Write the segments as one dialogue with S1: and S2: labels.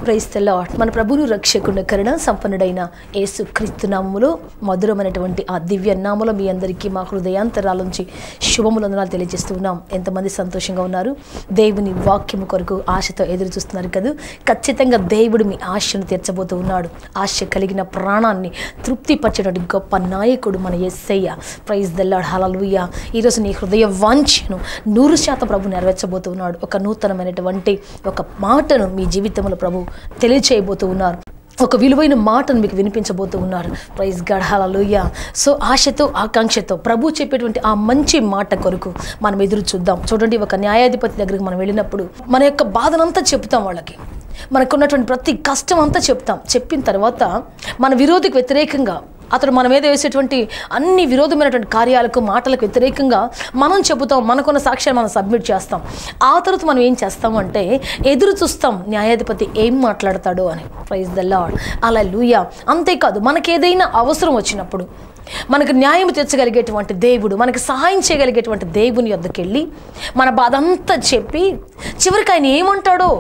S1: క్రైస్తల మన ప్రభును రక్షకున్న కరుణ సంపన్నుడైన యేసు క్రీస్తు నామములో మధురమైనటువంటి ఆ దివ్య నామలో మీ అందరికీ మా హృదయాంతరాల నుంచి శుభములందనాలు తెలియజేస్తూ ఉన్నాం ఎంతమంది సంతోషంగా ఉన్నారు దేవుని వాక్యము కొరకు ఆశతో ఎదురు చూస్తున్నారు కదా ఖచ్చితంగా దేవుడు మీ ఆశను తీర్చబోతూ ఉన్నాడు ఆశ కలిగిన ప్రాణాన్ని తృప్తిపరచేటువంటి గొప్ప నాయకుడు మన ఎస్సయ్య ప్రైజ్ దల్లాడు హలలుయ్య ఈరోజు నీ హృదయ వాంఛను నూరు శాతం ప్రభు నెరవేర్చబోతూ ఉన్నాడు ఒక నూతనమైనటువంటి ఒక మాటను మీ జీవితంలో ప్రభు తెలియచేయబోతూ ఉన్నారు ఒక విలువైన మాటను మీకు వినిపించబోతూ ఉన్నారు ప్రైజ్ గడహాలలోయ సో ఆశతో ఆకాంక్షతో ప్రభు చెప్పేటువంటి ఆ మంచి మాట కొరకు మనం ఎదురు చూద్దాం చూడండి ఒక న్యాయాధిపతి దగ్గరికి మనం వెళ్ళినప్పుడు మన యొక్క బాధనంతా చెప్తాం వాళ్ళకి మనకున్నటువంటి ప్రతి కష్టం అంతా చెప్తాం చెప్పిన తర్వాత మన విరోధికి వ్యతిరేకంగా అతడు మన మీద వేసేటువంటి అన్ని విరోధమైనటువంటి కార్యాలకు మాటలకు వ్యతిరేకంగా మనం చెబుతాం మనకున్న సాక్ష్యాలు మనం సబ్మిట్ చేస్తాం ఆ తర్వాత మనం ఏం చేస్తాం అంటే ఎదురు చూస్తాం న్యాయాధిపతి ఏం మాట్లాడతాడో అని ప్రైజ్ ద లాడ్ అలా లూయా అంతేకాదు మనకేదైనా అవసరం వచ్చినప్పుడు మనకు న్యాయం తీర్చగలిగేటువంటి దేవుడు మనకు సహాయం చేయగలిగేటువంటి దేవుని యొద్దకు వెళ్ళి మన బాధ అంతా చెప్పి చివరికి ఆయన ఏమంటాడో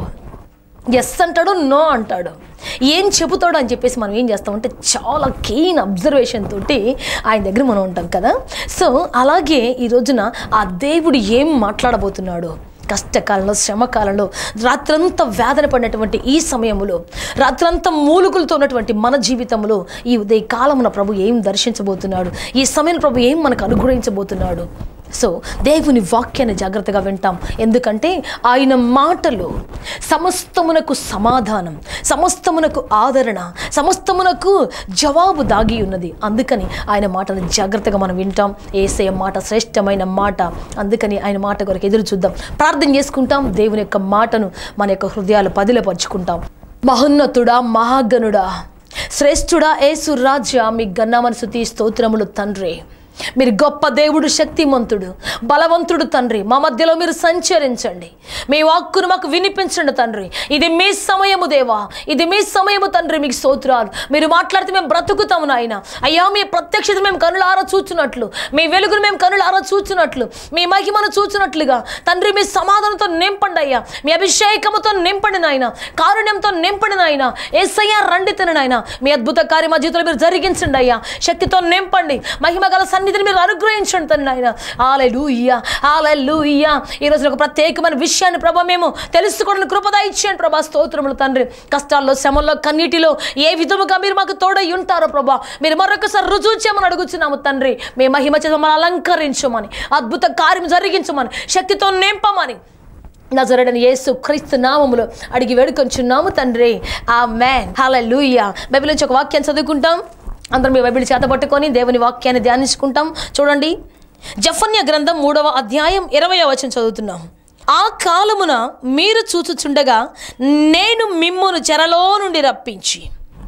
S1: ఎస్ అంటాడు నో అంటాడు ఏం చెబుతాడు అని చెప్పేసి మనం ఏం చేస్తామంటే చాలా కీన్ అబ్జర్వేషన్ తోటి ఆయన దగ్గర మనం ఉంటాం కదా సో అలాగే ఈ రోజున ఆ దేవుడు ఏం మాట్లాడబోతున్నాడు కష్టకాలంలో శ్రమకాలంలో రాత్రంతా వేదన పడినటువంటి ఈ సమయంలో రాత్రంతా మూలుగులతో ఉన్నటువంటి మన జీవితంలో ఈ ఉదయ కాలమున ప్రభు ఏం దర్శించబోతున్నాడు ఈ సమయం ప్రభు ఏం మనకు అనుగ్రహించబోతున్నాడు సో దేవుని వాక్యాన్ని జాగ్రత్తగా వింటాం ఎందుకంటే ఆయన మాటలు సమస్తమునకు సమాధానం సమస్తమునకు ఆదరణ సమస్తమునకు జవాబు దాగి ఉన్నది అందుకని ఆయన మాటను జాగ్రత్తగా మనం వింటాం ఏసయ మాట శ్రేష్టమైన మాట అందుకని ఆయన మాట కొరకు ఎదురు చూద్దాం ప్రార్థన చేసుకుంటాం దేవుని యొక్క మాటను మన యొక్క హృదయాలు పదిలపరుచుకుంటాం మహోన్నతుడా మహాగణుడా శ్రేష్ఠుడా ఏసు రాజా మీ గన్న మనసు స్తోత్రములు తండ్రి మీరు గొప్ప దేవుడు శక్తిమంతుడు బలవంతుడు తండ్రి మా మధ్యలో మీరు సంచరించండి మీ వాక్కును మాకు వినిపించండి తండ్రి ఇది మీ సమయము దేవా ఇది మీ సమయము తండ్రి మీకు స్తోత్రాలు మీరు మాట్లాడితే మేము బ్రతుకుతాము నాయన అయ్యా మీ ప్రత్యక్షత మేము కనులారా చూచున్నట్లు మీ వెలుగును మేము కనులారా చూచున్నట్లు మీ మహిమను చూచున్నట్లుగా తండ్రి మీ సమాధానంతో నింపండి అయ్యా మీ అభిషేకముతో నింపండి నాయన కారుణ్యంతో నింపండి నాయన ఏసయ్యా రండి తిన నాయన మీ అద్భుత కార్య మా జీవితంలో మీరు జరిగించండి అయ్యా శక్తితో నింపండి మహిమ గల సన్నిధిని మీరు అనుగ్రహించండి తండ్రి ఆయన ఆలెలూయ్యా ఆలెలూయ్యా ఈ రోజు ఒక ప్రత్యేకమైన విషయాన్ని ప్రభా మేము తెలుసుకోవడానికి కృపదా ఇచ్చేయండి ప్రభా స్తోత్రములు తండ్రి కష్టాల్లో శ్రమల్లో కన్నీటిలో ఏ విధముగా మీరు మాకు తోడై ఉంటారో ప్రభా మీరు మరొకసారి రుజువు చేయమని అడుగుతున్నాము తండ్రి మీ మహిమ చేత మమ్మల్ని అలంకరించమని అద్భుత కార్యం జరిగించమని శక్తితో నింపమని నజరడని యేసు క్రీస్తు నామములో అడిగి వేడుకొంచున్నాము తండ్రి ఆ మ్యాన్ హల్లెలూయా బైబిల్ నుంచి ఒక వాక్యం చదువుకుంటాం అందరం మీ బైబిల్ చేత పట్టుకొని దేవుని వాక్యాన్ని ధ్యానించుకుంటాం చూడండి జఫన్య గ్రంథం మూడవ అధ్యాయం ఇరవై వచనం చదువుతున్నాం ఆ కాలమున మీరు చూచుచుండగా నేను మిమ్మును చెరలో నుండి రప్పించి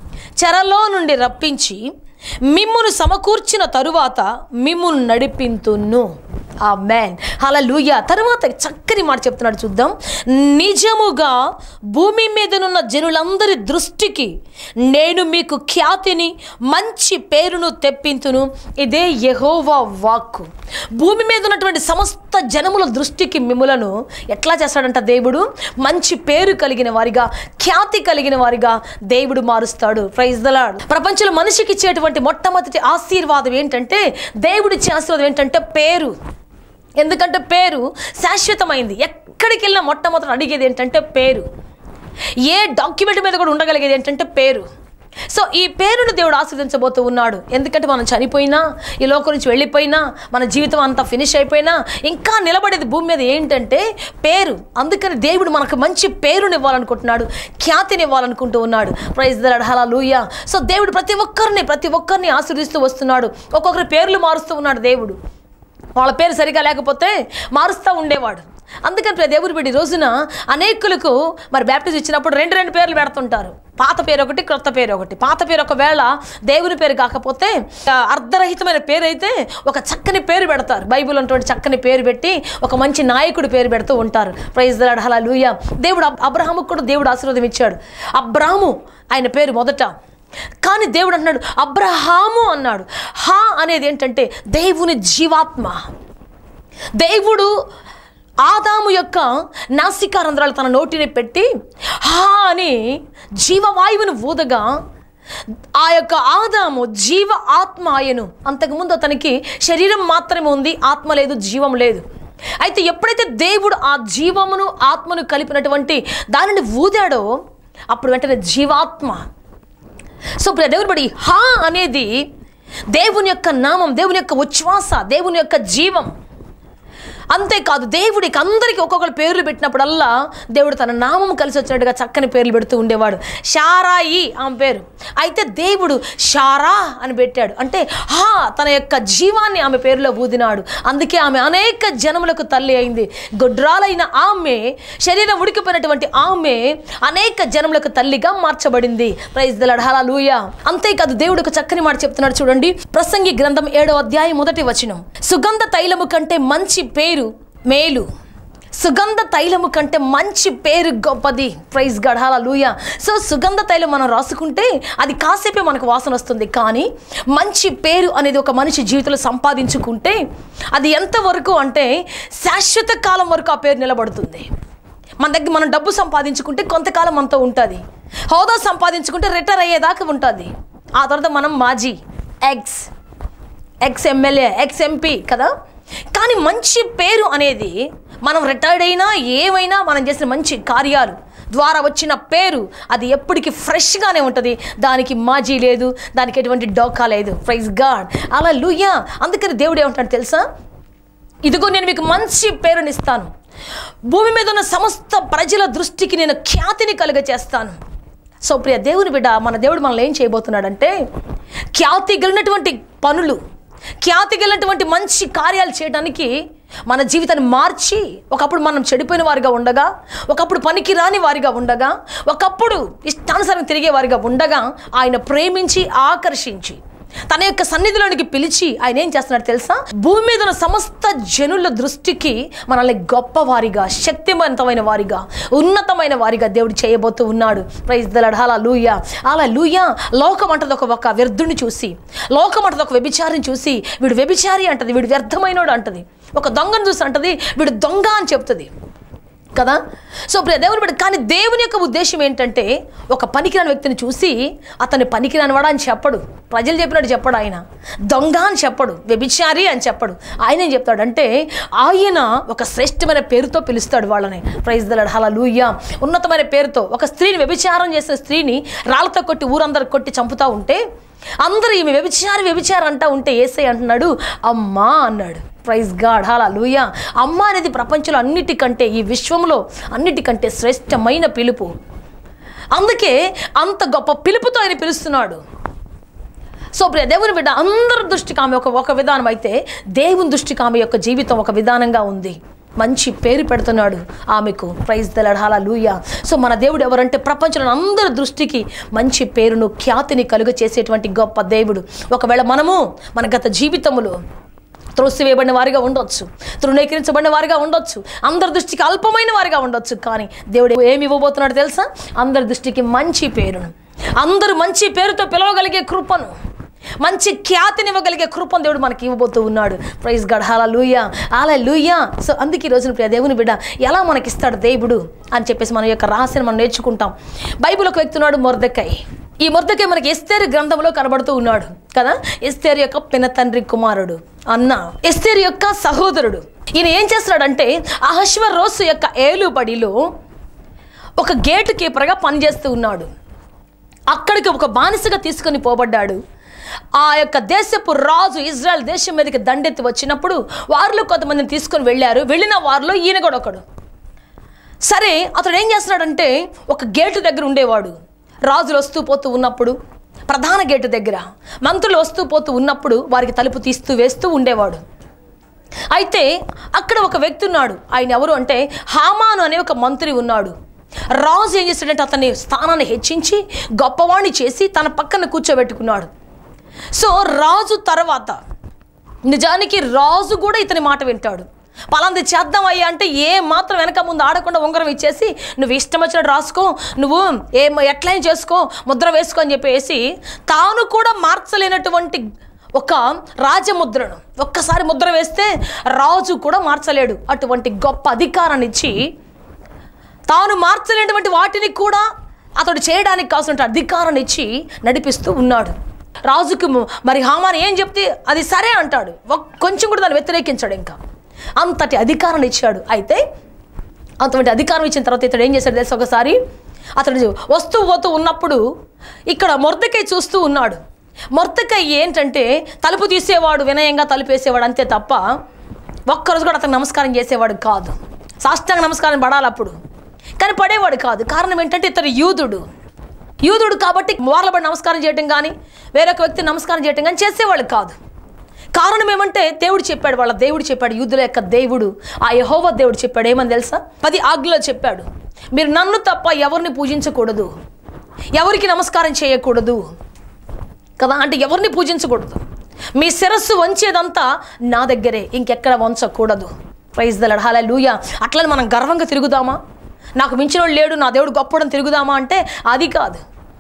S1: చెరలో నుండి రప్పించి మిమ్మును సమకూర్చిన తరువాత మిమ్మును నడిపింతును ఆ మ్యాన్ అలా లూయ తర్వాత చక్కని మాట చెప్తున్నాడు చూద్దాం నిజముగా భూమి మీదనున్న జనులందరి దృష్టికి నేను మీకు ఖ్యాతిని మంచి పేరును తెప్పింతును ఇదే యెహోవా వాక్కు భూమి మీద ఉన్నటువంటి సమస్త జనముల దృష్టికి మిమ్ములను ఎట్లా చేస్తాడంట దేవుడు మంచి పేరు కలిగిన వారిగా ఖ్యాతి కలిగిన వారిగా దేవుడు మారుస్తాడు ప్రైజ్ దలాడ్ ప్రపంచంలో మనిషికి ఇచ్చేటువంటి మొట్టమొదటి ఆశీర్వాదం ఏంటంటే దేవుడిచ్చే ఆశీర్వాదం ఏంటంటే పేరు ఎందుకంటే పేరు శాశ్వతమైంది ఎక్కడికి వెళ్ళినా మొట్టమొదటి అడిగేది ఏంటంటే పేరు ఏ డాక్యుమెంట్ మీద కూడా ఉండగలిగేది ఏంటంటే పేరు సో ఈ పేరును దేవుడు ఆస్వాదించబోతూ ఉన్నాడు ఎందుకంటే మనం చనిపోయినా ఈ లోకం నుంచి వెళ్ళిపోయినా మన జీవితం అంతా ఫినిష్ అయిపోయినా ఇంకా నిలబడేది భూమి మీద ఏంటంటే పేరు అందుకని దేవుడు మనకు మంచి పేరుని ఇవ్వాలనుకుంటున్నాడు ఖ్యాతిని ఇవ్వాలనుకుంటూ ఉన్నాడు ప్రైజ్ దలాడ్ హలా లూయా సో దేవుడు ప్రతి ఒక్కరిని ప్రతి ఒక్కరిని ఆశీర్దిస్తూ వస్తున్నాడు ఒక్కొక్కరి పేర్లు మారుస్తూ ఉన్నాడు దేవుడు వాళ్ళ పేరు సరిగా లేకపోతే మారుస్తూ ఉండేవాడు అందుకని ప్రియ దేవుడు బిడ్డ ఈ రోజున అనేకులకు మరి బ్యాప్టిజం ఇచ్చినప్పుడు రెండు రెండు పేర్లు పెడుతుంటారు పాత పేరు ఒకటి క్రొత్త పేరు ఒకటి పాత పేరు ఒకవేళ దేవుని పేరు కాకపోతే ఆ, అర్ధరహితమైన పేరు అయితే ఒక చక్కని పేరు పెడతారు బైబిల్ ఉన్నటువంటి చక్కని పేరు పెట్టి ఒక మంచి నాయకుడి పేరు పెడుతూ ఉంటారు ప్రైజ్ దలాడ్ హలా లూయ దేవుడు అబ్- అబ్రహాముకు కూడా దేవుడు ఆశీర్వాదం ఇచ్చాడు అబ్రాహము ఆయన పేరు మొదట కానీ దేవుడు అంటున్నాడు అబ్రహాము అన్నాడు హా అనేది ఏంటంటే దేవుని జీవాత్మ దేవుడు ఆదాము యొక్క నాసికారంధ్రాలు తన నోటిని పెట్టి హా అని జీవవాయువును ఊదగా ఆ యొక్క ఆదాము జీవ ఆత్మ ఆయను అంతకుముందు అతనికి శరీరం మాత్రమే ఉంది ఆత్మ లేదు జీవం లేదు అయితే ఎప్పుడైతే దేవుడు ఆ జీవమును ఆత్మను కలిపినటువంటి దానిని ఊదాడో అప్పుడు వెంటనే జీవాత్మ సో ఇప్పుడు దేవుని బడి హా అనేది దేవుని యొక్క నామం దేవుని యొక్క ఉచ్ఛ్వాస దేవుని యొక్క జీవం అంతేకాదు దేవుడికి అందరికీ ఒక్కొక్కరు పేర్లు పెట్టినప్పుడల్లా దేవుడు తన నామం కలిసి వచ్చినట్టుగా చక్కని పేర్లు పెడుతూ ఉండేవాడు షారాయి ఆమె పేరు అయితే దేవుడు షారా అని పెట్టాడు అంటే హా తన యొక్క జీవాన్ని ఆమె పేరులో ఊదినాడు అందుకే ఆమె అనేక జనములకు తల్లి అయింది గొడ్రాలైన ఆమె శరీరం ఉడికిపోయినటువంటి ఆమె అనేక జనములకు తల్లిగా మార్చబడింది ప్రైజ్ దళడాల లూయ అంతేకాదు దేవుడు ఒక చక్కని మాట చెప్తున్నాడు చూడండి ప్రసంగి గ్రంథం ఏడో అధ్యాయం మొదటి వచనం సుగంధ తైలము కంటే మంచి పేరు మేలు సుగంధ తైలము కంటే మంచి పేరు గొప్పది ప్రైజ్ గడాల లూయ సో సుగంధ తైలం మనం రాసుకుంటే అది కాసేపే మనకు వాసన వస్తుంది కానీ మంచి పేరు అనేది ఒక మనిషి జీవితంలో సంపాదించుకుంటే అది ఎంతవరకు అంటే శాశ్వత కాలం వరకు ఆ పేరు నిలబడుతుంది మన దగ్గర మనం డబ్బు సంపాదించుకుంటే కొంతకాలం మనతో ఉంటుంది హోదా సంపాదించుకుంటే రిటైర్ అయ్యేదాకా ఉంటుంది ఆ తర్వాత మనం మాజీ ex ex MLA ex MP కదా కానీ మంచి పేరు అనేది మనం రిటైర్డ్ అయినా ఏమైనా మనం చేసిన మంచి కార్యాలు ద్వారా వచ్చిన పేరు అది ఎప్పటికీ ఫ్రెష్గానే ఉంటుంది దానికి మాజీ లేదు దానికి ఎటువంటి డోకా లేదు ప్రైజ్ గాడ్ అలా లూయా అందుకని దేవుడు ఏమంటాడు తెలుసా ఇదిగో నేను మీకు మంచి పేరునిస్తాను భూమి మీద ఉన్న సమస్త ప్రజల దృష్టికి నేను ఖ్యాతిని కలుగ చేస్తాను సో ప్రియ దేవుని బిడ్డ మన దేవుడు మనల్ని ఏం చేయబోతున్నాడంటే ఖ్యాతి కలిగినటువంటి పనులు ఖ్యాతి కలిగినటువంటి మంచి కార్యాలు చేయడానికి మన జీవితాన్ని మార్చి ఒకప్పుడు మనం చెడిపోయిన వారిగా ఉండగా ఒకప్పుడు పనికి రాని వారిగా ఉండగా ఒకప్పుడు ఇష్టానుసారం తిరిగే వారిగా ఉండగా ఆయన ప్రేమించి ఆకర్షించి తన యొక్క సన్నిధిలోనికి పిలిచి ఆయన ఏం చేస్తున్నాడు తెలుసా భూమి మీద ఉన్న సమస్త జనుల దృష్టికి మనల్ని గొప్పవారిగా శక్తివంతమైన వారిగా ఉన్నతమైన వారిగా దేవుడు చేయబోతూ ఉన్నాడు ప్రైజ్ దలడ్ అలా లూయా అలా లూయా లోకం అంటది ఒక ఒక వ్యర్థుని చూసి లోకం అంటది ఒక వ్యభిచారిని చూసి వీడు వ్యభిచారి అంటది వీడు వ్యర్థమైనోడు అంటది ఒక దొంగను చూసి అంటది వీడు దొంగ అని చెప్తుంది కదా సో ప్రియ దేవుని బిడ్డ కానీ దేవుని యొక్క ఉద్దేశం ఏంటంటే ఒక పనికిరాని వ్యక్తిని చూసి అతన్ని పనికిరాని వాడా అని చెప్పడు ప్రజలు చెప్పినట్టు చెప్పడు ఆయన దొంగ అని చెప్పడు వ్యభిచారి అని చెప్పడు ఆయన ఏం చెప్తాడు అంటే ఆయన ఒక శ్రేష్టమైన పేరుతో పిలుస్తాడు వాళ్ళని ప్రైజ్ దలాడు హలా లూయ్యా ఉన్నతమైన పేరుతో ఒక స్త్రీని వ్యభిచారం చేసిన స్త్రీని రాళ్ళతో కొట్టి ఊరందరూ కొట్టి చంపుతా ఉంటే అందరూ ఈమె వ్యభిచారి వ్యభిచారం అంటా ఉంటే ఏసై అంటున్నాడు అమ్మా అన్నాడు ప్రైజ్ గాడ్ హాలా లూయా అమ్మ అనేది ప్రపంచంలో అన్నిటికంటే ఈ విశ్వంలో అన్నిటికంటే శ్రేష్టమైన పిలుపు అందుకే అంత గొప్ప పిలుపుతో ఆయన పిలుస్తున్నాడు సో ప్రియ దేవుని బిడ్డ అందరి దృష్టికి ఆమె ఒక ఒక విధానం అయితే దేవుని దృష్టికి ఆమె యొక్క జీవితం ఒక విధానంగా ఉంది మంచి పేరు పెడుతున్నాడు ఆమెకు ప్రైజ్ దలడాల లూయ సో మన దేవుడు ఎవరంటే ప్రపంచంలో అందరి దృష్టికి మంచి పేరును ఖ్యాతిని కలుగ చేసేటువంటి గొప్ప దేవుడు ఒకవేళ మనము మన గత జీవితములో త్రోసివేయబడిన వారిగా ఉండొచ్చు తృణీకరించబడిన వారిగా ఉండొచ్చు అందరి దృష్టికి అల్పమైన వారిగా ఉండొచ్చు కానీ దేవుడు ఏమి ఇవ్వబోతున్నాడు తెలుసా అందరి దృష్టికి మంచి పేరును అందరూ మంచి పేరుతో పిలవగలిగే కృపను మంచి ఖ్యాతిని ఇవ్వగలిగే కృపను దేవుడు మనకి ఇవ్వబోతూ ఉన్నాడు ప్రైజ్ గడ్ హాల లూయా అలా లూయా సో అందుకే ఈ రోజున ప్రియ దేవుని బిడ్డ ఎలా మనకిస్తాడు దేవుడు అని చెప్పేసి మన యొక్క రహస్యాన్ని మనం నేర్చుకుంటాం బైబిల్ ఒక వ్యక్తి ఉన్నాడు మొర్దకై ఈ మొర్దకై మనకి ఎస్తేరు గ్రంథంలో కనబడుతూ ఉన్నాడు కదా ఎస్తేరు యొక్క పిన తండ్రి కుమారుడు అన్న ఎస్తేరు యొక్క సహోదరుడు ఈయన ఏం చేస్తున్నాడంటే అహశ్వరోసు యొక్క ఏలుబడిలో ఒక గేటు కీపర్గా పనిచేస్తూ ఉన్నాడు అక్కడికి ఒక బానిసగా తీసుకొని పోబడ్డాడు ఆ యొక్క దేశపు రాజు ఇజ్రాయెల్ దేశం మీదకి దండెత్తి వచ్చినప్పుడు వారిలో కొంతమందిని తీసుకొని వెళ్ళారు వెళ్ళిన వారిలో ఈయన కూడా ఒకడు సరే అతడు ఏం చేస్తున్నాడంటే ఒక గేటు దగ్గర ఉండేవాడు రాజులు వస్తూ పోతూ ఉన్నప్పుడు ప్రధాన గేటు దగ్గర మంత్రులు వస్తూ పోతూ ఉన్నప్పుడు వారికి తలుపు తీస్తూ వేస్తూ ఉండేవాడు అయితే అక్కడ ఒక వ్యక్తి ఉన్నాడు ఆయన ఎవరు అంటే హామాను అనే ఒక మంత్రి ఉన్నాడు రాజు ఏం చేశాడంటే అతని స్థానాన్ని హెచ్చించి గొప్పవాణ్ణి చేసి తన పక్కన కూర్చోబెట్టుకున్నాడు సో రాజు తర్వాత నిజానికి రాజు కూడా ఇతని మాట వింటాడు పలాంది చేద్దాం అయ్యా అంటే ఏ మాత్రం వెనక ముందు ఆడకుండా ఉంగరం ఇచ్చేసి నువ్వు ఇష్టం వచ్చినట్టు రాసుకో నువ్వు ఏ ఎట్లయినా చేసుకో ముద్ర వేసుకో అని చెప్పేసి తాను కూడా మార్చలేనటువంటి ఒక రాజముద్రను ఒక్కసారి ముద్ర వేస్తే రాజు కూడా మార్చలేడు అటువంటి గొప్ప అధికారాన్ని ఇచ్చి తాను మార్చలేనటువంటి వాటిని కూడా అతడు చేయడానికి కావాల్సిన అధికారాన్ని ఇచ్చి నడిపిస్తూ ఉన్నాడు రాజుకు మ- మరి హామాని ఏం చెప్తే అది సరే అంటాడు ఒక్- కొంచెం కూడా దాన్ని వ్యతిరేకించాడు ఇంకా అంతటి అధికారాన్ని ఇచ్చాడు అయితే అటువంటి అధికారం ఇచ్చిన తర్వాత ఇతడు ఏం చేశాడు తెలుసు ఒకసారి అతడు వస్తూ పోతూ ఉన్నప్పుడు ఇక్కడ మొర్దకై చూస్తూ ఉన్నాడు మొర్దకై ఏంటంటే తలుపు తీసేవాడు వినయంగా తలుపేసేవాడు అంతే తప్ప ఒక్కరోజు కూడా అతను నమస్కారం చేసేవాడు కాదు సాష్టాంగ నమస్కారం పడాలి అప్పుడు కానీ పడేవాడు కాదు కారణం ఏంటంటే ఇతడు యూదుడు యూదుడు కాబట్టి మోర్లబడి నమస్కారం చేయటం కానీ వేరొక వ్యక్తి నమస్కారం చేయటం కానీ చేసేవాళ్ళు కాదు కారణం ఏమంటే దేవుడు చెప్పాడు వాళ్ళ దేవుడు చెప్పాడు యూదుల యొక్క దేవుడు ఆ యహోవ దేవుడు చెప్పాడు ఏమని తెలుసా పది ఆజ్ఞలో చెప్పాడు మీరు నన్ను తప్ప ఎవరిని పూజించకూడదు ఎవరికి నమస్కారం చేయకూడదు కదా అంటే ఎవరిని పూజించకూడదు మీ శిరస్సు వంచేదంతా నా దగ్గరే ఇంకెక్కడ వంచకూడదు ప్రైజ్ దలడ్ హాలే లూయా అట్లని మనం గర్వంగా తిరుగుదామా నాకు మించిన వాడు లేడు నా దేవుడు గొప్పడని తిరుగుదామా అంటే అది కాదు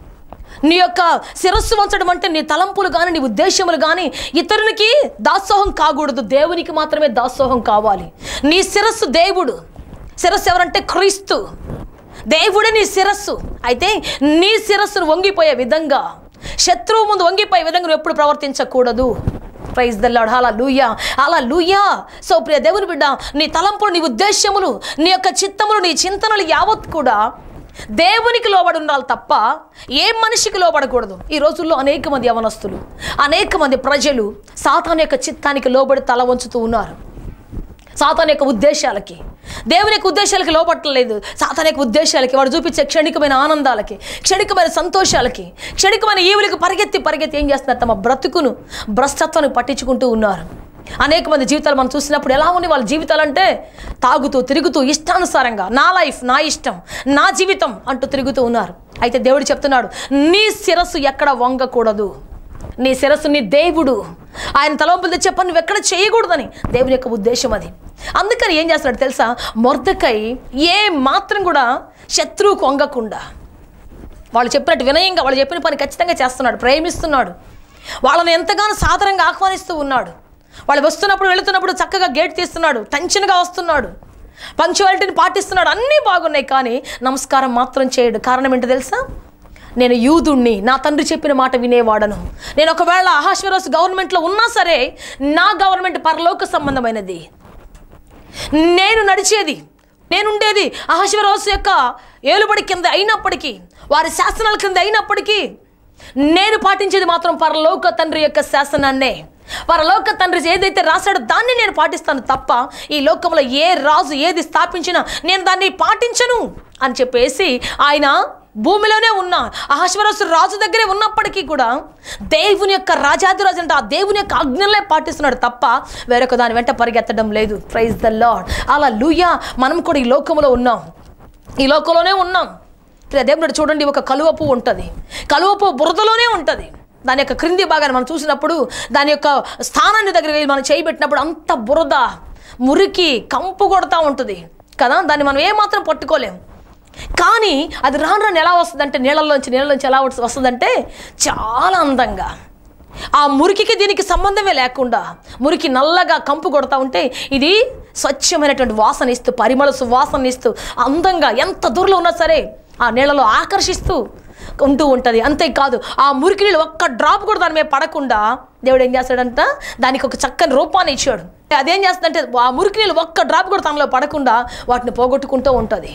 S1: నీ యొక్క శిరస్సు వంచడం అంటే నీ తలంపులు కానీ నీ ఉద్దేశములు కానీ ఇతరునికి దాసోహం కాకూడదు దేవునికి మాత్రమే దాసోహం కావాలి నీ శిరస్సు దేవుడు శిరస్సు ఎవరంటే క్రీస్తు దేవుడే నీ శిరస్సు అయితే నీ శిరస్సును వంగిపోయే విధంగా శత్రువు ముందు వంగిపోయే విధంగా నువ్వు ఎప్పుడు ప్రవర్తించకూడదు ప్రైజ్ దల్లాడు అలా లూయా అలా లూయా సో ప్రియ దేవుని బిడ్డ నీ తలంపులు నీ ఉద్దేశములు నీ యొక్క చిత్తములు నీ చింతనలు యావత్ కూడా దేవునికి లోబడి ఉండాలి తప్ప ఏ మనిషికి లోబడకూడదు ఈ రోజుల్లో అనేక మంది యవనస్తులు అనేక మంది ప్రజలు సాతాన్ యొక్క చిత్తానికి లోబడి తల వంచుతూ ఉన్నారు సాతాన్ యొక్క ఉద్దేశాలకి దేవుని యొక్క ఉద్దేశాలకి లోపట్టలేదు సాతాన్ యొక్క ఉద్దేశాలకి వాడు చూపించే క్షణికమైన ఆనందాలకి క్షణికమైన సంతోషాలకి క్షణికమైన ఈవులకి పరిగెత్తి పరిగెత్తి ఏం చేస్తున్నారు తమ బ్రతుకును భ్రష్టత్వాన్ని పట్టించుకుంటూ ఉన్నారు అనేక మంది జీవితాలు మనం చూసినప్పుడు ఎలా ఉంది వాళ్ళ జీవితాలు అంటే తాగుతూ తిరుగుతూ ఇష్టానుసారంగా నా లైఫ్ నా ఇష్టం నా జీవితం అంటూ తిరుగుతూ ఉన్నారు అయితే దేవుడు చెప్తున్నాడు నీ శిరస్సు ఎక్కడ వంగకూడదు నీ శిరస్సు నీ దేవుడు ఆయన తలంపులు తెచ్చే పని నువ్వు ఎక్కడ చేయకూడదని దేవుని యొక్క ఉద్దేశం అది అందుకని ఏం చేస్తున్నాడు తెలుసా మొర్దకై ఏ మాత్రం కూడా శత్రువుకు వంగకుండా వాళ్ళు చెప్పినట్టు వినయంగా వాళ్ళు చెప్పిన పని ఖచ్చితంగా చేస్తున్నాడు ప్రేమిస్తున్నాడు వాళ్ళని ఎంతగానో సాదరంగా ఆహ్వానిస్తూ ఉన్నాడు వాళ్ళు వస్తున్నప్పుడు వెళుతున్నప్పుడు చక్కగా గేట్ తీస్తున్నాడు టెన్షన్గా వస్తున్నాడు పంక్చువాలిటీని పాటిస్తున్నాడు అన్నీ బాగున్నాయి కానీ నమస్కారం మాత్రం చేయడు కారణం ఏంటో తెలుసా నేను యూదుణ్ణి నా తండ్రి చెప్పిన మాట వినేవాడను నేను ఒకవేళ అహాశ్వరస్ గవర్నమెంట్లో ఉన్నా సరే నా గవర్నమెంట్ పరలోక సంబంధమైనది నేను నడిచేది నేనుండేది అహశ్వరోసు యొక్క ఏలుబడి కింద అయినప్పటికీ వారి శాసనాల కింద అయినప్పటికీ నేను పాటించేది మాత్రం పరలోక తండ్రి యొక్క శాసనాన్నే పరలోక తండ్రి ఏదైతే రాశాడో దాన్ని నేను పాటిస్తాను తప్ప ఈ లోకంలో ఏ రాజు ఏది స్థాపించినా నేను దాన్ని పాటించను అని చెప్పేసి ఆయన భూమిలోనే ఉన్న అహశ్వరసు రాజు దగ్గరే ఉన్నప్పటికీ కూడా దేవుని యొక్క రాజాదిరాజు అంటే ఆ దేవుని యొక్క ఆజ్ఞలే పాటిస్తున్నాడు తప్ప వేరొక దాని వెంట పరిగెత్తడం లేదు ప్రైజ్ ద లాడ్ అలా లూయా మనం కూడా ఈ లోకంలో ఉన్నాం ఈ లోకంలోనే ఉన్నాం ప్రియ దేవుడు చూడండి ఒక కలువ పువ్వు ఉంటుంది కలువ పువ్వు బురదలోనే ఉంటుంది దాని యొక్క క్రింది భాగాన్ని మనం చూసినప్పుడు దాని యొక్క స్థానాన్ని దగ్గర వెళ్ళి మనం చేయబెట్టినప్పుడు అంత బురద మురికి కంపు కొడతా ఉంటుంది కదా దాన్ని మనం ఏమాత్రం పట్టుకోలేం కానీ అది రాను రాను ఎలా వస్తుందంటే నీళ్ళల్లోంచి నీళ్ళలోంచి ఎలా వస్తు- వస్తుందంటే చాలా అందంగా ఆ మురికికి దీనికి సంబంధమే లేకుండా మురికి నల్లగా కంపు కొడతా ఉంటే ఇది స్వచ్ఛమైనటువంటి వాసన ఇస్తూ పరిమళ సువాసన ఇస్తూ అందంగా ఎంత దూరంలో ఉన్నా సరే ఆ నీళ్ళలో ఆకర్షిస్తూ ఉంటూ ఉంటుంది అంతేకాదు ఆ మురికి నీళ్ళు ఒక్క డ్రాప్ కూడా దాని మీద పడకుండా దేవుడు ఏం చేస్తాడంట దానికి ఒక చక్కని రూపాన్ని ఇచ్చాడు అదేం చేస్తుందంటే ఆ మురికి నీళ్ళు ఒక్క డ్రాప్ కూడా తనలో పడకుండా వాటిని పోగొట్టుకుంటూ ఉంటుంది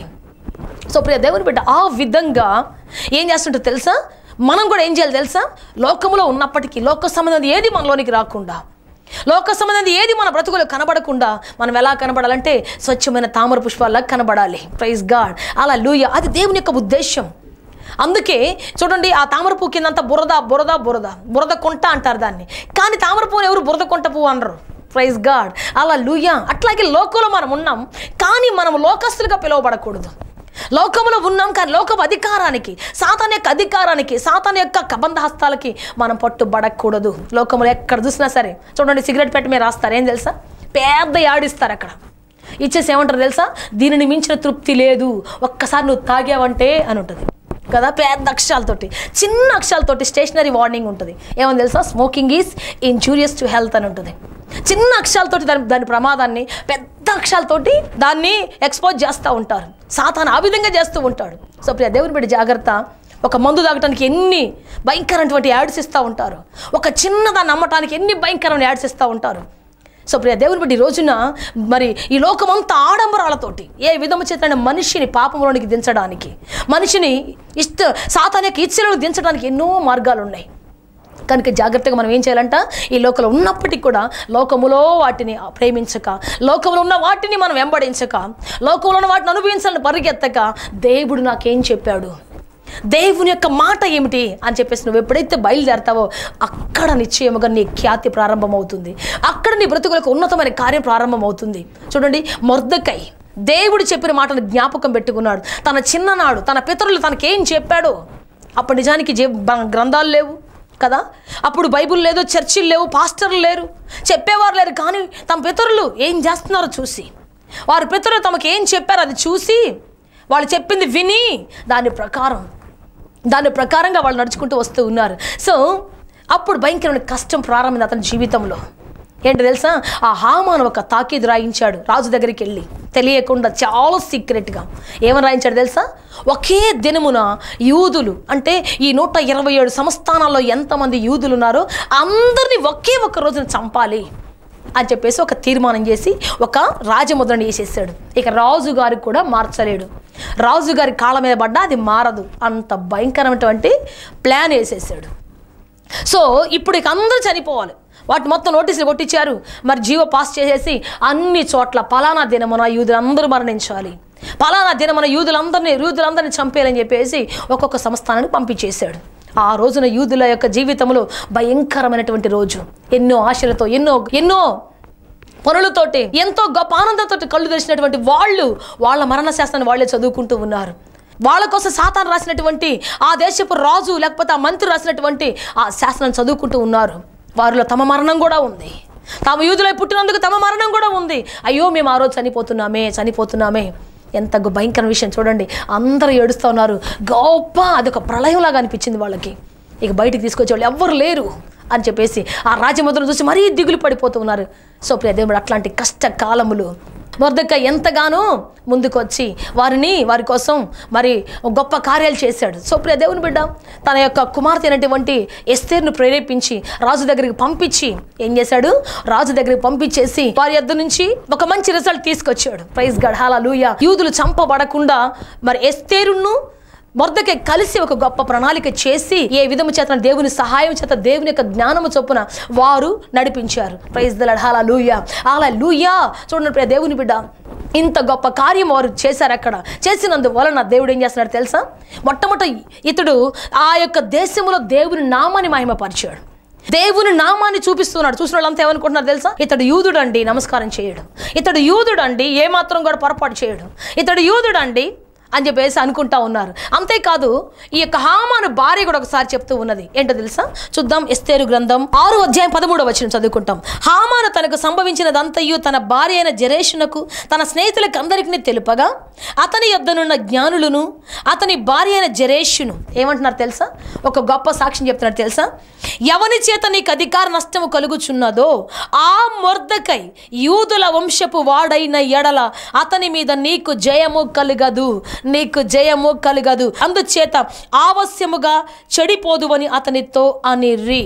S1: సో ప్రియ దేవుని బిడ్డ ఆ విధంగా ఏం చేస్తుంటో తెలుసా మనం కూడా ఏం చేయాలి తెలుసా లోకములో ఉన్నప్పటికీ లోక సంబంధం ఏది మనలోనికి రాకుండా లోక సంబంధం ఏది మన బ్రతుకులో కనబడకుండా మనం ఎలా కనబడాలంటే స్వచ్ఛమైన తామర పుష్పాల్లా కనబడాలి ప్రైజ్ గాడ్ అలా లూయ అది దేవుని యొక్క ఉద్దేశం అందుకే చూడండి ఆ తామర పువ్వు కిందంతా బురద బురద బురద బురద కొంట అంటారు దాన్ని కానీ తామర పువ్వుని ఎవరు బురద కొంట పువ్వు అనరు ప్రైజ్ గాడ్ అలా లూయా అట్లాగే లోకంలో మనం ఉన్నాం కానీ మనం లోకస్తులుగా పిలువబడకూడదు లోకంలో ఉన్నాం కానీ లోకపు అధికారానికి సాతాన్ యొక్క అధికారానికి సాతాన్ యొక్క కబంధ హస్తాలకి మనం పట్టుబడకూడదు లోకంలో ఎక్కడ చూసినా సరే చూడండి సిగరెట్ పెట్టి మీరు రాస్తారు ఏం తెలుసా పెద్ద యాడిస్తారు అక్కడ ఇచ్చేసి ఏమంటారు తెలుసా దీనిని మించిన తృప్తి లేదు ఒక్కసారి నువ్వు తాగావంటే అని ఉంటుంది కదా పెద్ద అక్షరాలతోటి చిన్న అక్షరాలతోటి స్టేషనరీ వార్నింగ్ ఉంటుంది ఏమని తెలుసా smoking is injurious to health అని ఉంటుంది చిన్న అక్షరాలతోటి దాని దాని ప్రమాదాన్ని పెద్ద అక్షరాలతోటి దాన్ని ఎక్స్పోజ్ చేస్తూ ఉంటారు సాతాను ఆ విధంగా చేస్తూ ఉంటాడు సో ప్రియ దేవుని బిడ్డ జాగ్రత్త ఒక మందు తాగటానికి ఎన్ని భయంకరమైనటువంటి యాడ్స్ ఇస్తూ ఉంటారు ఒక చిన్నదాన్ని అమ్మటానికి ఎన్ని భయంకరమైన యాడ్స్ ఇస్తూ ఉంటారు సో ప్రియ దేవుని బట్టి ఈ రోజున మరి ఈ లోకమంతా ఆడంబరాలతోటి ఏ విధము చేత మనిషిని పాపంలోనికి దించడానికి మనిషిని ఇష్ట సాతాన్ యొక్క ఇచ్చలకు దించడానికి ఎన్నో మార్గాలు ఉన్నాయి కనుక జాగ్రత్తగా మనం ఏం చేయాలంట ఈ లోకంలో ఉన్నప్పటికీ కూడా లోకములో వాటిని ప్రేమించక లోకంలో ఉన్న వాటిని మనం వెంబడించక లోకంలో ఉన్న వాటిని అనుభవించాలని పరిగెత్తక దేవుడు నాకేం చెప్పాడు దేవుని యొక్క మాట ఏమిటి అని చెప్పేసి నువ్వు ఎప్పుడైతే బయలుదేరతావో అక్కడ నిశ్చయముగా నీ ఖ్యాతి ప్రారంభమవుతుంది అక్కడ నీ బ్రతుకులకు ఉన్నతమైన కార్యం ప్రారంభమవుతుంది చూడండి మొర్దకై దేవుడు చెప్పిన మాటను జ్ఞాపకం పెట్టుకున్నాడు తన చిన్ననాడు తన పితరులు తనకేం చెప్పాడో అప్పుడు నిజానికి జే బ- గ్రంథాలు లేవు కదా అప్పుడు బైబుల్ లేదు చర్చిలు లేవు పాస్టర్లు లేరు చెప్పేవారు లేరు కానీ తమ పితరులు ఏం చేస్తున్నారో చూసి వారి పితరులు తమకు ఏం చెప్పారో అది చూసి వాళ్ళు చెప్పింది విని దాని ప్రకారం దాని ప్రకారంగా వాళ్ళు నడుచుకుంటూ వస్తూ ఉన్నారు సో అప్పుడు భయంకరమైన కష్టం ప్రారంభమైంది అతని జీవితంలో ఏంటో తెలుసా ఆ హామాను ఒక తాకీదు రాయించాడు రాజు దగ్గరికి వెళ్ళి తెలియకుండా చాలా సీక్రెట్గా ఏమని రాయించాడు తెలుసా ఒకే దినమున యూదులు అంటే ఈ నూట ఇరవై ఏడు సంస్థానాల్లో ఎంతమంది యూదులు ఉన్నారో అందరినీ ఒకే ఒక రోజున చంపాలి అని చెప్పేసి ఒక తీర్మానం చేసి ఒక రాజముద్రను వేసేసాడు ఇక రాజు గారికి కూడా మార్చలేడు రాజు గారి కాళ్ళ మీద పడ్డా అది మారదు అంత భయంకరమైనటువంటి ప్లాన్ వేసేసాడు సో ఇప్పుడు ఇక అందరూ చనిపోవాలి వాటి మొత్తం నోటీసులు కొట్టించారు మరి జీవో పాస్ చేసేసి అన్ని చోట్ల పలానా దినమున యూదులందరూ మరణించాలి పలానా దినమున యూదులందరినీ యూదులందరినీ చంపేయాలని చెప్పేసి ఒక్కొక్క సంస్థానానికి పంపించేశాడు ఆ రోజున యూదుల యొక్క జీవితంలో భయంకరమైనటువంటి రోజు ఎన్నో ఆశలతో ఎన్నో ఎన్నో పనులతోటి ఎంతో గొప్ప ఆనందంతో కళ్ళు తెరిచినటువంటి వాళ్ళు వాళ్ళ మరణ శాస్త్రాన్ని వాళ్ళే చదువుకుంటూ ఉన్నారు వాళ్ళ కోసం సాతాను రాసినటువంటి ఆ దేశపు రాజు లేకపోతే ఆ మంత్రి రాసినటువంటి ఆ శాస్త్రాన్ని చదువుకుంటూ ఉన్నారు వారిలో తమ మరణం కూడా ఉంది తాము యూదులై పుట్టినందుకు తమ మరణం కూడా ఉంది అయ్యో మేము ఆ రోజు చనిపోతున్నామే చనిపోతున్నామే ఎంత గొ- భయంకర విషయం చూడండి అందరూ ఏడుస్తూ ఉన్నారు గొప్ప అదొక ప్రళయంలాగా అనిపించింది వాళ్ళకి ఇక బయటికి తీసుకొచ్చే వాళ్ళు ఎవ్వరు లేరు అని చెప్పేసి ఆ రాజముద్రను చూసి మరీ దిగులు పడిపోతూ ఉన్నారు సో ప్రియ దేవుడు అట్లాంటి కష్టకాలములు మొర్దక్క ఎంతగానో ముందుకొచ్చి వారిని వారి కోసం మరి గొప్ప కార్యాలు చేశాడు సో ప్రియ దేవుని బిడ్డ తన యొక్క కుమార్తె అయినటువంటి ఎస్తేర్ను ప్రేరేపించి రాజు దగ్గరికి పంపించి ఏం చేశాడు రాజు దగ్గరికి పంపించేసి వారి యొద్ద నుంచి ఒక మంచి రిజల్ట్ తీసుకొచ్చాడు ప్రైజ్ గఢాల లూయ యూదులు చంపబడకుండా మరి ఎస్తేరును మొర్దకే కలిసి ఒక గొప్ప ప్రణాళిక చేసి ఏ విధము చేత దేవుని సహాయం చేత దేవుని యొక్క జ్ఞానము చొప్పున వారు నడిపించారు ప్రైజ్ దళ లూయా అలా లూయా చూడండి ప్రియ దేవుని బిడ్డ ఇంత గొప్ప కార్యం వారు చేశారు అక్కడ చేసినందువలన దేవుడు ఏం చేస్తున్నాడు తెలుసా మొట్టమొదట ఇతడు ఆ యొక్క దేశంలో దేవుని నామాన్ని మహిమపరిచాడు దేవుని నామాన్ని చూపిస్తున్నాడు చూసిన వాళ్ళంతా ఏమనుకుంటున్నారు తెలుసా ఇతడు యూదుడండి నమస్కారం చేయడు ఇతడు యూదుడండి ఏమాత్రం కూడా పొరపాటు చేయడు ఇతడు యూదుడండి అని చెప్పేసి అనుకుంటా ఉన్నారు అంతేకాదు ఈ యొక్క హామాను భార్య కూడా ఒకసారి చెప్తూ ఉన్నది ఏంటో తెలుసా చూద్దాం ఎస్తేరు గ్రంథం ఆరు అధ్యాయం పదమూడవ వచ్చిన చదువుకుంటాం హామాను తనకు సంభవించినదంతయు తన భార్య అయిన జరేషునకు తన స్నేహితులకు అందరికీ తెలుపగా అతని యొద్దనున్న జ్ఞానులను అతని భార్య అయిన జరేషును ఏమంటున్నారు తెలుసా ఒక గొప్ప సాక్ష్యం చెప్తున్నారు తెలుసా ఎవని చేత నీకు అధికార నష్టము కలుగుచున్నదో ఆ మొర్దకై యూదుల వంశపు వాడైన ఎడల అతని మీద నీకు జయము కలుగదు నీకు జయము కలుగదు అందుచేత ఆవశ్యముగా చెడిపోదు అని అతనితో అనిర్రి